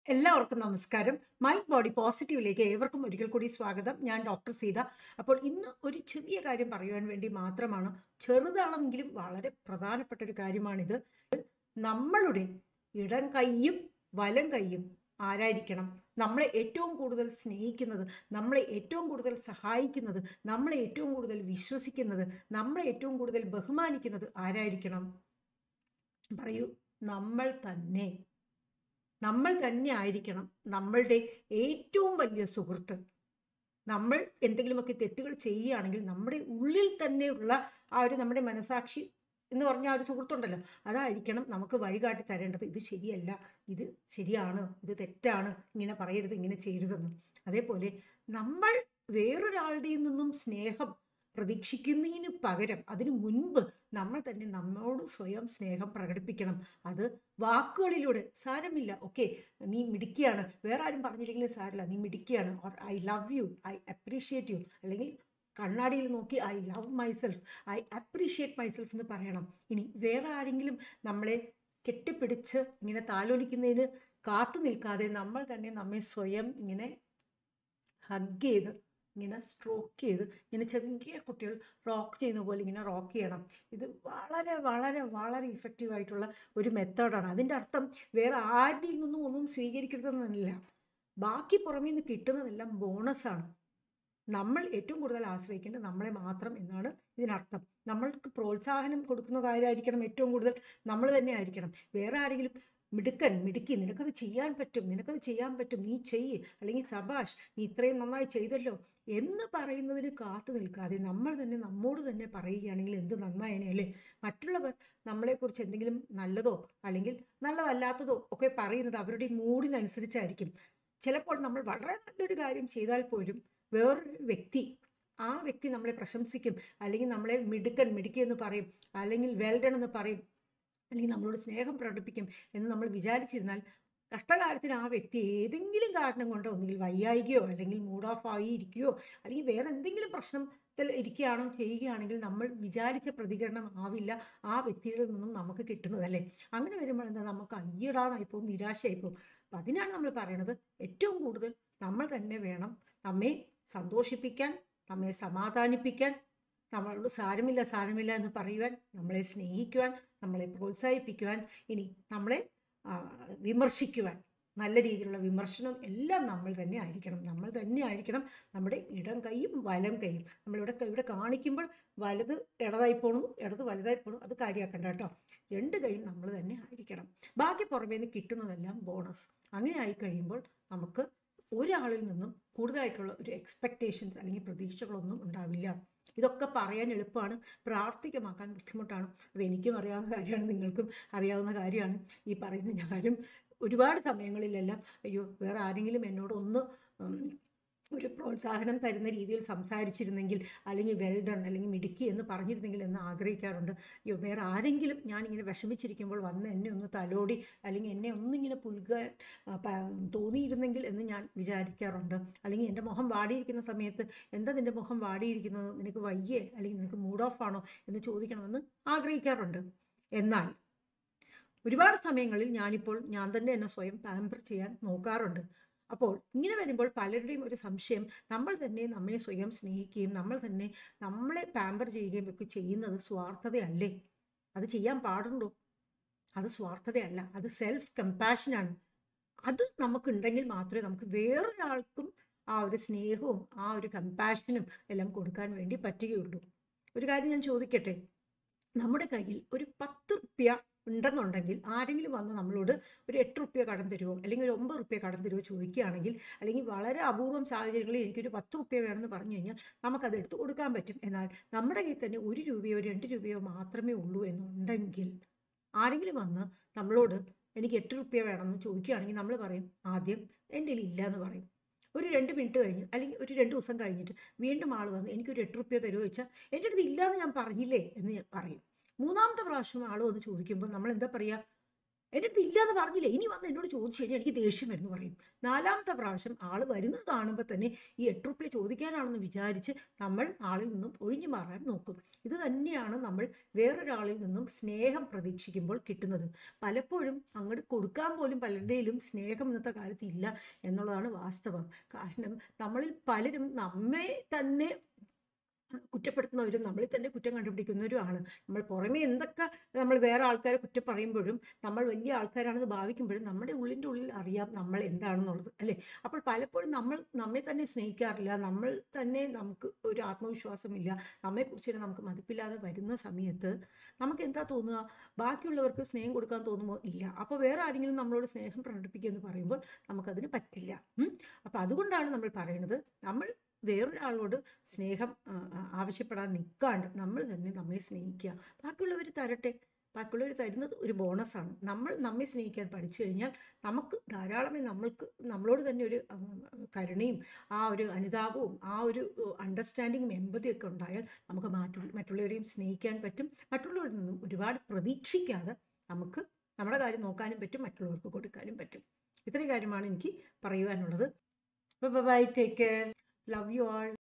എല്ലാവർക്കും നമസ്കാരം mind body പോസിറ്റീവിലേക്ക് ഏവർക്കും ഒരിക്കൽ കൂടി സ്വാഗതം ഞാൻ ഡോക്ടർ സീത അപ്പോൾ ഇന്ന് ഒരു ചെറിയ കാര്യം പറയുവാൻ വേണ്ടി മാത്രമാണ് ചെറുതാണെങ്കിലും വളരെ പ്രധാനപ്പെട്ട ഒരു കാര്യമാണിത് നമ്മളുടെ ഇടം കൈയും വലം കൈയും ആരായിരിക്കണം നമ്മളെ ഏറ്റവും കൂടുതൽ സ്നേഹിക്കുന്നത് നമ്മളെ ഏറ്റവും കൂടുതൽ സഹായിക്കുന്നത് നമ്മളെ ഏറ്റവും കൂടുതൽ വിശ്വസിക്കുന്നത് നമ്മളെ ഏറ്റവും കൂടുതൽ ബഹുമാനിക്കുന്നത് ആരായിരിക്കണം പറയൂ നമ്മൾ തന്നെ നമ്മൾ തന്നെ ആയിരിക്കണം നമ്മളുടെ ഏറ്റവും വലിയ സുഹൃത്ത് നമ്മൾ എന്തെങ്കിലുമൊക്കെ തെറ്റുകൾ ചെയ്യുകയാണെങ്കിൽ നമ്മുടെ ഉള്ളിൽ തന്നെയുള്ള ആ ഒരു നമ്മുടെ മനസാക്ഷി എന്ന് പറഞ്ഞ ആ ഒരു സുഹൃത്തുണ്ടല്ലോ അതായിരിക്കണം നമുക്ക് വഴികാട്ടി തരേണ്ടത് ഇത് ശരിയല്ല ഇത് ശരിയാണ് ഇത് തെറ്റാണ് ഇങ്ങനെ പറയരുത് ഇങ്ങനെ ചെയ്യരുതെന്ന് അതേപോലെ നമ്മൾ വേറൊരാളുടെയിൽ നിന്നും സ്നേഹം പ്രതീക്ഷിക്കുന്നതിന് പകരം അതിനു മുൻപ് നമ്മൾ തന്നെ നമ്മോട് സ്വയം സ്നേഹം പ്രകടിപ്പിക്കണം അത് വാക്കുകളിലൂടെ സാരമില്ല ഓക്കെ നീ മിടിക്കുകയാണ് വേറെ ആരും പറഞ്ഞില്ലെങ്കിലും സാരമില്ല നീ മിടിക്കുകയാണ് or I love you I appreciate you അല്ലെങ്കിൽ കണ്ണാടിയിൽ നോക്കി I love myself I appreciate myself എന്ന് പറയണം ഇനി വേറെ ആരെങ്കിലും നമ്മളെ കെട്ടിപ്പിടിച്ച് ഇങ്ങനെ താലോലിക്കുന്നതിന് കാത്തു നിൽക്കാതെ നമ്മൾ തന്നെ നമ്മെ സ്വയം ഇങ്ങനെ ഹഗ് ചെയ്ത് ഇങ്ങനെ സ്ട്രോക്ക് ചെയ്ത് ഇങ്ങനെ ചെറിയ കുട്ടികൾ റോക്ക് ചെയ്യുന്ന പോലെ ഇങ്ങനെ റോക്ക് ചെയ്യണം ഇത് വളരെ വളരെ വളരെ ഇഫക്റ്റീവ് ആയിട്ടുള്ള ഒരു മെത്തേഡാണ് അതിൻ്റെ അർത്ഥം വേറെ ആരുടെയിൽ നിന്നും ഒന്നും സ്വീകരിക്കരുതെന്നല്ല ബാക്കി പുറമേ നിന്ന് കിട്ടുന്നതെല്ലാം ബോണസാണ് നമ്മൾ ഏറ്റവും കൂടുതൽ ആശ്രയിക്കേണ്ടത് നമ്മളെ മാത്രം എന്നാണ് ഇതിനർത്ഥം നമ്മൾക്ക് പ്രോത്സാഹനം കൊടുക്കുന്നതാരായിരിക്കണം ഏറ്റവും കൂടുതൽ നമ്മൾ തന്നെ ആയിരിക്കണം വേറെ ആരെങ്കിലും മിടുക്കൻ മിടുക്കി നിനക്കത് ചെയ്യാൻ പറ്റും നിനക്കത് ചെയ്യാൻ പറ്റും നീ ചെയ്യ് അല്ലെങ്കിൽ സബാഷ് നീ ഇത്രയും നന്നായി ചെയ്തല്ലോ എന്ന് പറയുന്നതിന് കാത്തു നിൽക്കാതെ നമ്മൾ തന്നെ നമ്മോട് തന്നെ പറയുകയാണെങ്കിൽ എന്ത് നന്നായനെ അല്ലേ മറ്റുള്ളവർ നമ്മളെക്കുറിച്ച് എന്തെങ്കിലും നല്ലതോ അല്ലെങ്കിൽ നല്ലതല്ലാത്തതോ ഒക്കെ പറയുന്നത് അവരുടെ മൂഡിനനുസരിച്ചായിരിക്കും ചിലപ്പോൾ നമ്മൾ വളരെ നല്ലൊരു കാര്യം ചെയ്താൽ പോലും വേറൊരു വ്യക്തി ആ വ്യക്തി നമ്മളെ പ്രശംസിക്കും അല്ലെങ്കിൽ നമ്മളെ മിടുക്കൻ മിടുക്കി എന്ന് പറയും അല്ലെങ്കിൽ വെൽഡൺ എന്ന് പറയും അല്ലെങ്കിൽ നമ്മളോട് സ്നേഹം പ്രകടിപ്പിക്കും എന്ന് നമ്മൾ വിചാരിച്ചിരുന്നാൽ കഷ്ടകാലത്തിന് ആ വ്യക്തി ഏതെങ്കിലും കാരണം കൊണ്ട് ഒന്നുകിൽ വയ്യായികയോ അല്ലെങ്കിൽ മൂഡ് ഓഫ് ആയി ഇരിക്കുകയോ അല്ലെങ്കിൽ വേറെ എന്തെങ്കിലും പ്രശ്നത്തിൽ ഇരിക്കുകയാണോ ചെയ്യുകയാണെങ്കിൽ നമ്മൾ വിചാരിച്ച പ്രതികരണം ആവില്ല ആ വ്യക്തിയിൽ നിന്നും നമുക്ക് കിട്ടുന്നതല്ലേ അങ്ങനെ വരുമ്പോൾ എന്താ നമുക്ക് അയ്യടാന്നായി പോകും നിരാശയായി പോകും അപ്പം അതിനാണ് നമ്മൾ പറയണത് ഏറ്റവും കൂടുതൽ നമ്മൾ തന്നെ വേണം നമ്മെ സന്തോഷിപ്പിക്കാൻ നമ്മെ സമാധാനിപ്പിക്കാൻ നമ്മളോട് സാരമില്ല സാരമില്ല എന്ന് പറയുവാൻ നമ്മളെ സ്നേഹിക്കുവാൻ നമ്മളെ പ്രോത്സാഹിപ്പിക്കുവാൻ ഇനി നമ്മളെ വിമർശിക്കുവാൻ നല്ല രീതിയിലുള്ള വിമർശനം എല്ലാം നമ്മൾ തന്നെ ആയിരിക്കണം നമ്മൾ തന്നെ ആയിരിക്കണം നമ്മുടെ ഇടം കൈയും വലം കൈയും നമ്മളിവിടെ ഇവിടെ കാണിക്കുമ്പോൾ വലത് ഇടതായി പോണു ഇടത് വലുതായി പോണു അത് കാര്യമാക്കണ്ട കേട്ടോ രണ്ട് കൈയും നമ്മൾ തന്നെ ആയിരിക്കണം ബാക്കി പുറമേ നിന്ന് കിട്ടുന്നതെല്ലാം ബോണസ് അങ്ങനെ ആയി കഴിയുമ്പോൾ നമുക്ക് ഒരാളിൽ നിന്നും കൂടുതലായിട്ടുള്ള ഒരു എക്സ്പെക്റ്റേഷൻസ് അല്ലെങ്കിൽ പ്രതീക്ഷകളൊന്നും ഉണ്ടാവില്ല ഇതൊക്കെ പറയാൻ എളുപ്പമാണ് പ്രാവർത്തികമാക്കാൻ ബുദ്ധിമുട്ടാണ് അത് എനിക്കും അറിയാവുന്ന കാര്യമാണ് നിങ്ങൾക്കും അറിയാവുന്ന കാര്യമാണ് ഈ പറയുന്ന ഞാനും ഒരുപാട് സമയങ്ങളിലെല്ലാം അയ്യോ വേറെ ആരെങ്കിലും എന്നോട് ഒന്ന് ഒരു പ്രോത്സാഹനം തരുന്ന രീതിയിൽ സംസാരിച്ചിരുന്നെങ്കിൽ അല്ലെങ്കിൽ വെൽഡൺ അല്ലെങ്കിൽ മിടുക്കി എന്ന് പറഞ്ഞിരുന്നെങ്കിൽ എന്ന് ആഗ്രഹിക്കാറുണ്ട് അയ്യോ വേറെ ആരെങ്കിലും ഞാനിങ്ങനെ വിഷമിച്ചിരിക്കുമ്പോൾ വന്ന് എന്നെ ഒന്ന് തലോടി അല്ലെങ്കിൽ എന്നെ ഒന്നിങ്ങനെ പുൽകാൻ തോന്നിയിരുന്നെങ്കിൽ എന്ന് ഞാൻ വിചാരിക്കാറുണ്ട് അല്ലെങ്കിൽ എൻ്റെ മുഖം വാടിയിരിക്കുന്ന സമയത്ത് എന്താ നിൻ്റെ മുഖം വാടിയിരിക്കുന്നത് നിനക്ക് വയ്യേ അല്ലെങ്കിൽ നിനക്ക് മൂഡ് ഓഫ് ആണോ എന്ന് ചോദിക്കണമെന്ന് ആഗ്രഹിക്കാറുണ്ട് എന്നാൽ ഒരുപാട് സമയങ്ങളിൽ ഞാനിപ്പോൾ ഞാൻ തന്നെ എന്നെ സ്വയം പാമ്പർ ചെയ്യാൻ നോക്കാറുണ്ട് അപ്പോൾ ഇങ്ങനെ വരുമ്പോൾ പലരുടെയും ഒരു സംശയം നമ്മൾ തന്നെ നമ്മെ സ്വയം സ്നേഹിക്കുകയും നമ്മൾ തന്നെ നമ്മളെ പാമ്പർ ചെയ്യുകയും ഒക്കെ ചെയ്യുന്നത് സ്വാർത്ഥതയല്ലേ അത് ചെയ്യാൻ പാടുണ്ടോ അത് സ്വാർത്ഥതയല്ല അത് സെൽഫ് കമ്പാഷനാണ് അത് നമുക്കുണ്ടെങ്കിൽ മാത്രമേ നമുക്ക് വേറൊരാൾക്കും ആ ഒരു സ്നേഹവും ആ ഒരു കമ്പാഷനും എല്ലാം കൊടുക്കാൻ വേണ്ടി പറ്റുകയുള്ളൂ ഒരു കാര്യം ഞാൻ ചോദിക്കട്ടെ നമ്മുടെ കയ്യിൽ ഒരു പത്ത് റുപ്യ ഉണ്ടെന്നുണ്ടെങ്കിൽ ആരെങ്കിലും വന്ന് നമ്മളോട് ഒരു എട്ട് റുപ്യ കടം തരുമോ അല്ലെങ്കിൽ ഒരു ഒമ്പത് റുപ്യ കടം തരുമോ ചോദിക്കുകയാണെങ്കിൽ അല്ലെങ്കിൽ വളരെ അപൂർവം സാഹചര്യങ്ങളിൽ എനിക്കൊരു പത്ത് റുപ്യ വേണമെന്ന് പറഞ്ഞു കഴിഞ്ഞാൽ നമുക്കത് എടുത്തു കൊടുക്കാൻ പറ്റും എന്നാൽ നമ്മുടെ കയ്യിൽ തന്നെ ഒരു രൂപയോ രണ്ട് രൂപയോ മാത്രമേ ഉള്ളൂ എന്നുണ്ടെങ്കിൽ ആരെങ്കിലും വന്ന് നമ്മളോട് എനിക്ക് എട്ട് റുപ്യ വേണമെന്ന് ചോദിക്കുകയാണെങ്കിൽ നമ്മൾ പറയും ആദ്യം എൻ്റെ കയ്യിൽ ഇല്ല എന്ന് പറയും ഒരു രണ്ട് മിനിറ്റ് കഴിഞ്ഞ് അല്ലെങ്കിൽ ഒരു രണ്ട് ദിവസം കഴിഞ്ഞിട്ട് വീണ്ടും ആൾ വന്ന് എനിക്കൊരു എട്ട് റുപ്യ തരുമോ ചോദിച്ചാൽ എൻ്റെ അടുത്ത് ഇല്ലയെന്ന് ഞാൻ പറഞ്ഞില്ലേ എന്ന് ഞാൻ പറയും മൂന്നാമത്തെ പ്രാവശ്യം ആൾ വന്ന് ചോദിക്കുമ്പോൾ നമ്മൾ എന്താ പറയുക എൻ്റെ അടുത്ത് ഇല്ലാന്ന് പറഞ്ഞില്ല ഇനി വന്ന് എന്നോട് ചോദിച്ചു കഴിഞ്ഞാൽ എനിക്ക് ദേഷ്യം വരുന്നു പറയും നാലാമത്തെ പ്രാവശ്യം ആൾ വരുന്നത് കാണുമ്പോൾ തന്നെ ഈ എട്ട് റുപ്യ ചോദിക്കാനാണെന്ന് വിചാരിച്ച് നമ്മൾ ആളിൽ നിന്നും ഒഴിഞ്ഞു മാറാൻ നോക്കും ഇത് തന്നെയാണ് നമ്മൾ വേറൊരാളിൽ നിന്നും സ്നേഹം പ്രതീക്ഷിക്കുമ്പോൾ കിട്ടുന്നത് പലപ്പോഴും അങ്ങോട്ട് കൊടുക്കാൻ പോലും പലരുടെയിലും സ്നേഹം ഇന്നത്തെ കാലത്ത് ഇല്ല എന്നുള്ളതാണ് വാസ്തവം കാരണം നമ്മളിൽ പലരും നമ്മെ തന്നെ കുറ്റപ്പെടുത്തുന്നവരും നമ്മളിൽ തന്നെ കുറ്റം കണ്ടുപിടിക്കുന്നവരുമാണ് നമ്മൾ പുറമേ എന്തൊക്കെ നമ്മൾ വേറെ ആൾക്കാരെ കുറ്റം പറയുമ്പോഴും നമ്മൾ വലിയ ആൾക്കാരാണെന്ന് ഭാവിക്കുമ്പോഴും നമ്മുടെ ഉള്ളിൻ്റെ ഉള്ളിൽ അറിയാം നമ്മൾ എന്താണെന്നുള്ളത് അല്ലേ അപ്പോൾ പലപ്പോഴും നമ്മൾ നമ്മെ തന്നെ സ്നേഹിക്കാറില്ല നമ്മൾ തന്നെ നമുക്ക് ഒരു ആത്മവിശ്വാസമില്ല നമ്മെക്കുറിച്ച് തന്നെ നമുക്ക് മതിപ്പില്ലാതെ വരുന്ന സമയത്ത് നമുക്ക് എന്താ തോന്നുക ബാക്കിയുള്ളവർക്ക് സ്നേഹം കൊടുക്കാൻ തോന്നുമോ ഇല്ല അപ്പോൾ വേറെ ആരെങ്കിലും നമ്മളോട് സ്നേഹം പ്രകടിപ്പിക്കുക എന്ന് പറയുമ്പോൾ നമുക്കതിന് പറ്റില്ല ഉം. അപ്പോൾ അതുകൊണ്ടാണ് നമ്മൾ പറയുന്നത് നമ്മൾ വേറൊരാളോട് സ്നേഹം ആ, ആ, ആവശ്യപ്പെടാൻ നിൽക്കാണ്ട് നമ്മൾ തന്നെ നമ്മെ സ്നേഹിക്കുക ബാക്കിയുള്ളവർ തരട്ടെ ബാക്കിയുള്ളവർ തരുന്നത് ഒരു ബോണസാണ് നമ്മൾ നമ്മെ സ്നേഹിക്കാൻ പഠിച്ചു കഴിഞ്ഞാൽ നമുക്ക് ധാരാളമേ നമ്മൾക്ക് നമ്മളോട് തന്നെ ഒരു ഉം, കരുണയും ആ ഒരു അനുതാപവും ആ ഒരു അണ്ടർസ്റ്റാൻഡിങ്ങും എമ്പതിയൊക്കെ ഉണ്ടായാൽ നമുക്ക് മാറ്റു മറ്റുള്ളവരെയും സ്നേഹിക്കാൻ പറ്റും മറ്റുള്ളവരിൽ നിന്നും ഒരുപാട് പ്രതീക്ഷിക്കാതെ നമുക്ക് നമ്മുടെ കാര്യം നോക്കാനും പറ്റും മറ്റുള്ളവർക്ക് കൊടുക്കാനും പറ്റും ഇത്രയും കാര്യമാണ് എനിക്ക് പറയുവാനുള്ളത് bye take care love you all